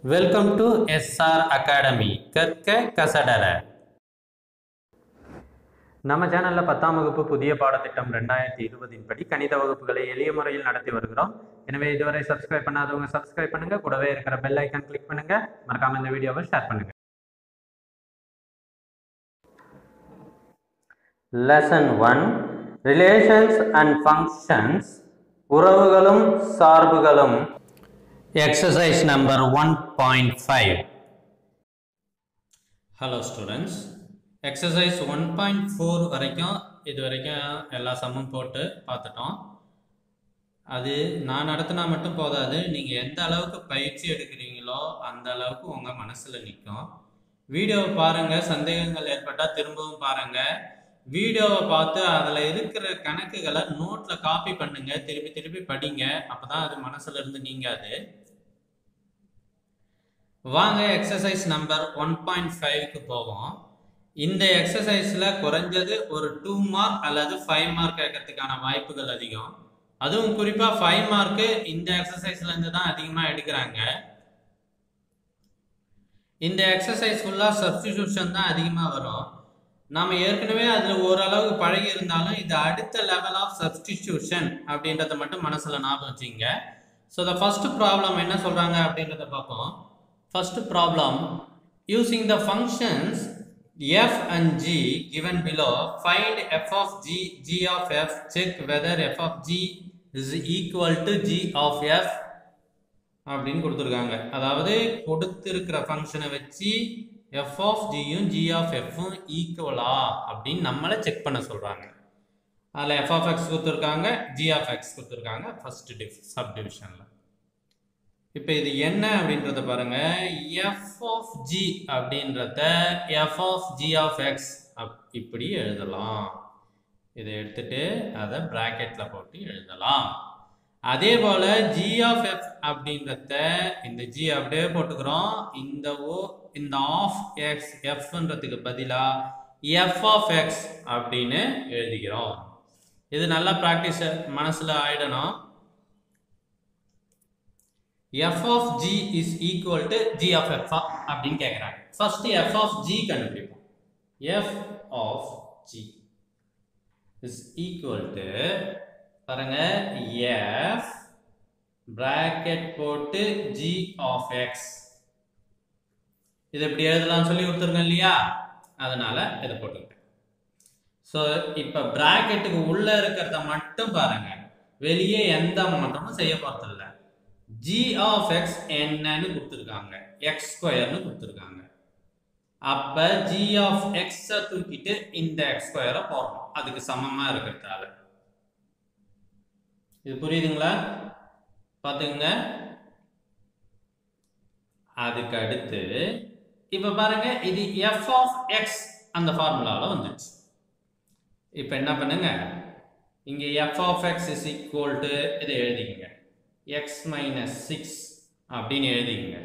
Welcome to SR academy கற்க கசடர நம்ம சேனலில் பத்தாம் வகுப்பு புதிய பாடத்திட்டம் ரெண்டாயிரத்தி இருபதின் படி கணித வகுப்புகளை எளிய முறையில் நடத்தி வருகிறோம் எனவே இதுவரை சப்ஸ்கிரைப் பண்ணாதவங்க சப்ஸ்கிரைப் பண்ணுங்க கூடவே இருக்கிற பெல் ஐக்கான் கிளிக் பண்ணுங்க மறக்காம இந்த வீடியோவை ஷேர் பண்ணுங்க lesson one relations and functions உறவுகளும் சார்புகளும் exercise number one point five hello students exercise one point four வரைக்கும் இது வரைக்கும் எல்லா சம்மும் போட்டு பார்த்துட்டோம் அது நான் நடத்தினா மட்டும் போதாது நீங்கள் எந்த அளவுக்கு பயிற்சி எடுக்கிறீங்களோ அந்த அளவுக்கு உங்கள் மனசில் நிற்கும் வீடியோவை பாருங்கள் சந்தேகங்கள் ஏற்பட்டால் திரும்பவும் பாருங்கள் வீடியோவை பார்த்து அதில் இருக்கிற கணக்குகளை நோட்டில் காப்பி பண்ணுங்க திருப்பி திருப்பி படிங்க அப்போ தான் அது மனசுல இருந்து நீங்காது வாங்க எக்ஸசைஸ் நம்பர் ஒன் பாயிண்ட் ஃபைவ்க்கு போவோம் இந்த எக்ஸசைஸில் குறைஞ்சது ஒரு டூ மார்க் அல்லது ஃபைவ் மார்க் கேட்கறதுக்கான வாய்ப்புகள் அதிகம் அதுவும் குறிப்பாக ஃபைவ் மார்க்கு இந்த எக்ஸசைஸ்லேருந்து தான் அதிகமாக எடுக்கிறாங்க இந்த எக்ஸசைஸ் ஃபுல்லாக சப்ஸ்டிடியூஷன் தான் அதிகமாக வரும் நாம் ஏற்கனவே அதில் ஓரளவுக்கு பழகி இருந்தாலும் இது அடுத்த லெவல் ஆஃப் சப்ஸ்டிடியூஷன் அப்படின்றத மட்டும் மனசில் ஞாபகம் வச்சுங்க ஸோ த ஃபர்ஸ்ட் ப்ராப்ளம் என்ன சொல்கிறாங்க அப்படின்றத பார்ப்போம் first problem using the functions f and g given below find f of g g of f check whether f of g is equal to g of f அப்படின்னு கொடுத்துருக்காங்க அதாவது கொடுத்துருக்கிற ஃபங்க்ஷனை வச்சு எஃப் ஆஃப் ஜியும் ஜி ஆஃப் எஃப்பும் ஈக்குவலா அப்படின்னு நம்மளை செக் பண்ண சொல்கிறாங்க அதில் எஃப் ஆஃப் எக்ஸ் கொடுத்துருக்காங்க ஜி ஆஃப் எக்ஸ் கொடுத்துருக்காங்க ஃபர்ஸ்ட் டிஃப் சப் டிவிஷனில் இப்போ இது என்ன அப்படின்றத பாருங்க எஃப் ஆஃப் ஜி அப்படின்றத f of g of x அப் இப்படி எழுதலாம் இதை எடுத்துட்டு அதை ப்ராக்கெட்டில் போட்டு எழுதலாம் அதே போல் ஜி ஆஃப் எஃப் அப்படின்றத இந்த ஜி அப்படியே போட்டுக்கிறோம் இந்த ஓ இந்த ஆஃப் எக்ஸ் எஃப்ன்றதுக்கு பதிலாக எஃப் ஆஃப் எக்ஸ் அப்படின்னு எழுதிக்கிறோம் இது நல்லா ப்ராக்டிஸ் மனசில் ஆயிடணும் f of g is equal to g of f அப்படின்னு கேட்குறாங்க ஃபர்ஸ்ட் எஃப் ஆஃப் ஜி கண்டுபிடிப்போம் f of g is equal to பாருங்க எஃப் பிராக்கெட் போட்டு ஜி ஆஃப் எக்ஸ் இது எப்படி எழுதலாம் சொல்லி கொடுத்துருங்க இல்லையா அதனால இதை போட்டுருக்கேன் ஸோ இப்போ பிராக்கெட்டுக்கு உள்ள இருக்கிறத மட்டும் பாருங்க வெளியே எந்த மாற்றமும் செய்ய போறதில்ல ஜி ஆஃப் எக்ஸ் என்னன்னு கொடுத்துருக்காங்க எக்ஸ் ஸ்கொயர்னு கொடுத்துருக்காங்க அப்ப ஜி ஆஃப் எக்ஸை தூக்கிட்டு இந்த எக்ஸ் ஸ்கொயரை போடணும் அதுக்கு சமமா இருக்கிறதால இது புரியுதுங்களா பார்த்துங்க அதுக்கு அடுத்து இப்போ பாருங்க இது எஃப் ஆஃப் எக்ஸ் அந்த ஃபார்முலாவில் வந்துடுச்சு இப்போ என்ன பண்ணுங்க இங்கே f of x is equal to இதை எழுதிக்கங்க எக்ஸ் மைனஸ் சிக்ஸ் அப்படின்னு எழுதிக்கங்க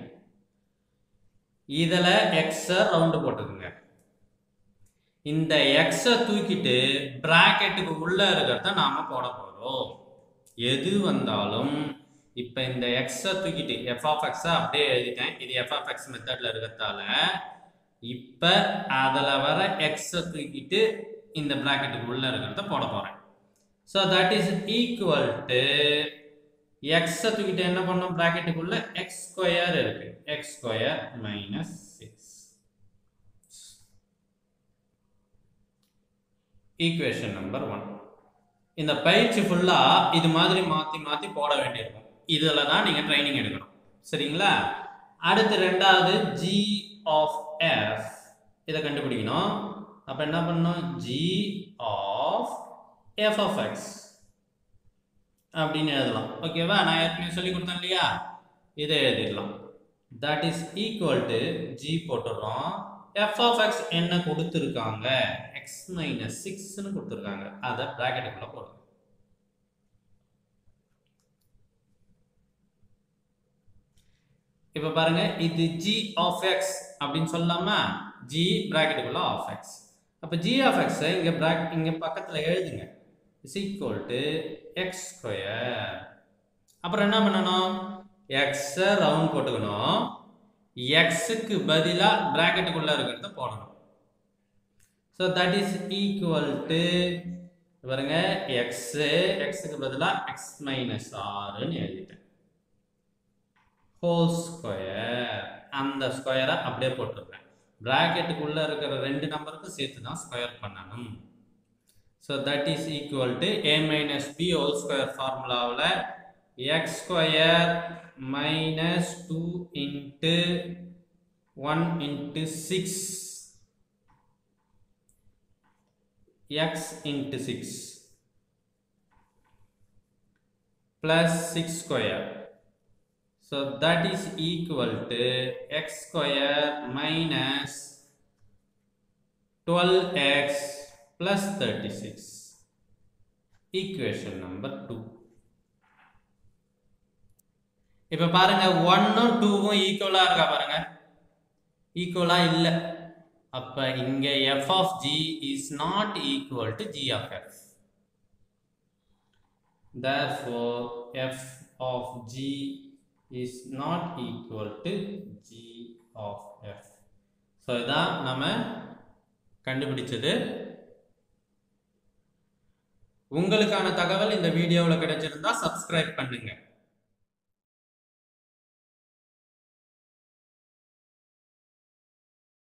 இதில் எக்ஸை ரவுண்டு போட்டுக்குங்க இந்த எக்ஸை தூக்கிட்டு பிராக்கெட்டுக்கு உள்ள இருக்கிறத நாம போட போகிறோம் எது வந்தாலும் இப்போ இந்த எக்ஸை தூக்கிட்டு எஃப் ஆஃப் எக்ஸை அப்படியே எழுதிட்டேன் இது எஃப் ஆஃப் எக்ஸ் மெத்தடில் இருக்கிறதால இப்போ அதில் வர எக்ஸை தூக்கிட்டு இந்த பிராக்கெட்டுக்கு உள்ள இருக்கிறத போட போகிறேன் so that is equal to எக்ஸை தூக்கிட்டு என்ன பண்ணோம் பிராக்கெட்டுக்குள்ள எக்ஸ் ஸ்கொயர் இருக்கு x square minus six equation number one இந்த பயிற்சி ஃபுல்லா இது மாதிரி மாத்தி மாத்தி போட வேண்டியிருக்கும் இதுல தான் நீங்க ட்ரைனிங் எடுக்கணும் சரிங்களா அடுத்து ரெண்டாவது ஜி ஆஃப் எஃப் இதை கண்டுபிடிக்கணும் அப்ப என்ன பண்ணணும் g of f of x அப்படின்னு எழுதலாம் ஓகேவா நான் ஏற்கனவே சொல்லி கொடுத்தேன் இல்லையா இதை எழுதிடலாம் that is equal to g போட்டுடுறோம் எஃப் ஆஃப் எக்ஸ் என்ன கொடுத்துருக்காங்க எக்ஸ் மைனஸ் சிக்ஸ்னு கொடுத்துருக்காங்க அதை ப்ராக்கெட்டுக்குள்ள போடுங்க இப்போ பாருங்க இது ஜி ஆஃப் எக்ஸ் அப்படின்னு சொல்லலாமா ஜி ப்ராக்கெட்டுக்குள்ள ஆஃப் எக்ஸ் அப்போ ஜி ஆஃப் எக்ஸை இங்கே ப்ராக் இங்கே பக்கத்தில் எழுதுங்க is equal to x square அப்புறம் என்ன பண்ணணும் எக்ஸை ரவுண்ட் போட்டுக்கணும் எக்ஸுக்கு பதிலாக ப்ராக்கெட்டுக்குள்ளே இருக்கிறத போடணும் so that is equal to பாருங்க எக்ஸு எக்ஸுக்கு பதிலாக எக்ஸ் மைனஸ் ஆறுன்னு எழுதிட்டேன் ஹோல் ஸ்கொயர் அந்த ஸ்கொயரை அப்படியே போட்டுருக்கேன் ப்ராக்கெட்டுக்குள்ளே இருக்கிற ரெண்டு நம்பருக்கும் சேர்த்து தான் ஸ்கொயர் பண்ணணும் so that is equal to A minus B whole square ஃபார்முலாவில் x square minus two into one into six x into six plus 6 square. So that is equal to x square minus 12x plus 36. Equation number 2. இப்ப பாருங்க ஒன்னும் டூவும் ஈக்குவலா இருக்கா பாருங்க ஈக்குவலா இல்ல அப்ப இங்க f of g is not equal to g of f therefore f of g is not equal to g of f so இதான் நம்ம கண்டுபிடிச்சது உங்களுக்கான தகவல் இந்த வீடியோவில் கிடைச்சிருந்தா சப்ஸ்கிரைப் பண்ணுங்க